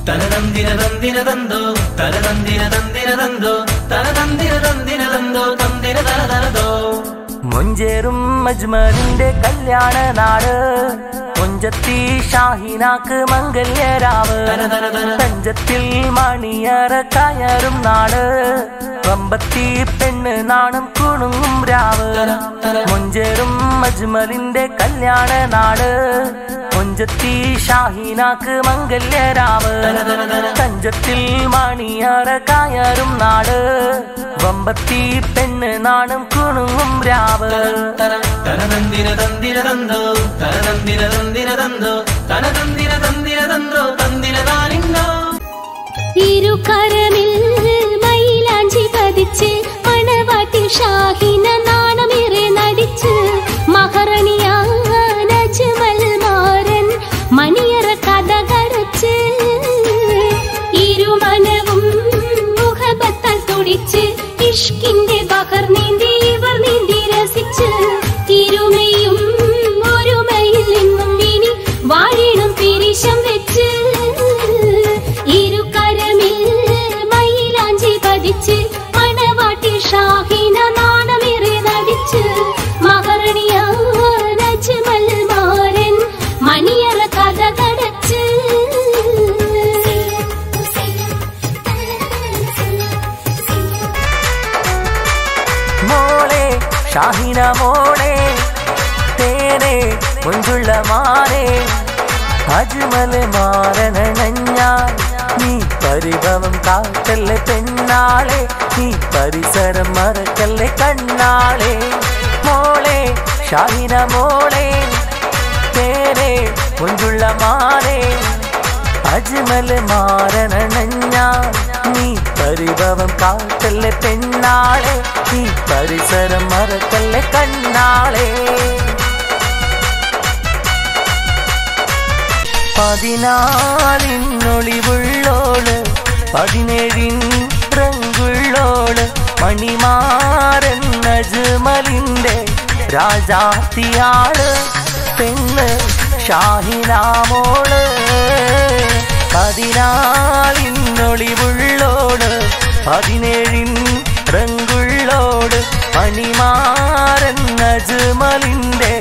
തനതന്തിന തന്തിന തന്തോ തനതന്തിന തന്തിന തന്തോ തനതന്തിന തന്തിന തന്തോ തന്തിന തന തനതോ മുഞ്ചേറും മജ്മലിന്റെ കല്യാണ നാട് കൊഞ്ചത്തി ഷാഹിനാക്ക് മംഗല്യരാവ് തഞ്ചത്തിൽ മണിയറ കയറും നാട് വമ്പത്തി പെണ്ണ് നാണം കുണുങ്ങും രാവ് മുഞ്ചേറും മജ്മലിന്റെ കല്യാണ നാട് കൊഞ്ചത്തി ഷാഹിനാക്ക് മംഗല്യരാവ് തഞ്ചത്തിൽ മണിയറ കയറും നാട് വമ്പത്തി പെണ്ണ് നാണം കുണുങ്ങും രാവ് തനതന്തിന തന്തിന തന്തോ തനതന്തിന തന്തിന തന്തോ തനതന്തിന തന്തിന തന്തോ തന്തിന താനിന്നോ ഇരുകരമിൽ മൈലാഞ്ചി പതിച്ച് മണവാട്ടി ഷാഹിന നാണമേറെ നടിച്ച് മഹറണിയാൻ അജ്മൽ മാരൻ മണിയറ കഥ കടച്ച് ഇരുമനവും മുഖബത്താൽ തുടിച്ച് ഇഷ്കിന്റെ ബഹർ നീന്തി ഇവർ നീന്തി രസിച്ച് ഇരുമയും ഒരുമയിൽ നിന്നും ഇനി വാഴിണം പിരിശം വെച്ച് ഇരുകരമിൽ മയിലാഞ്ചി പതിച്ച് മണവാട്ടി ഷാഹിന നാണമേറെ നടിച്ച് മഹറണിയാൻ അജ്മൽ മാരൻ മണിയറ കഥ കടച്ച് മോളെ ഷാഹിന മോളെ തേനെ മുഞ്ചുള്ള മാറേ അജ്മൽ മാറനണഞ്ഞാൽ നീ പരിഭവം കാക്കല്ലേ പെണ്ണാളെ നീ പരിസരം മറക്കല്ലേ കണ്ണാളെ മോളെ ഷാഹിന മോളെ തേനെ മുഞ്ചുള്ള മാറേ അജ്മൽ മാറണഞ്ഞാൽ നീ പരിഭവം കാട്ടല്ലേ പെണ്ണാളെ നീ പരിസരം മറക്കല്ലേ കണ്ണാളെ പതിനാലിനൊളിവുള്ളോള് പതിനേഴിൻ റങ്കുള്ളോള് മണിമാരൻ അജ്മലിന്റെ രാജാത്തിയാള് പെണ്ണ് ഷാഹിനാമോള് പതിനാലിനൊളിവുള്ളോട് പതിനേഴിൻ റങ്കുള്ളോട് മണിമാരൻ അജ്മലിന്റെ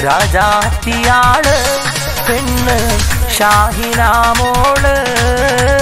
രാജാത്തിയാള് പെണ്ണ് ഷാഹിനാമോള്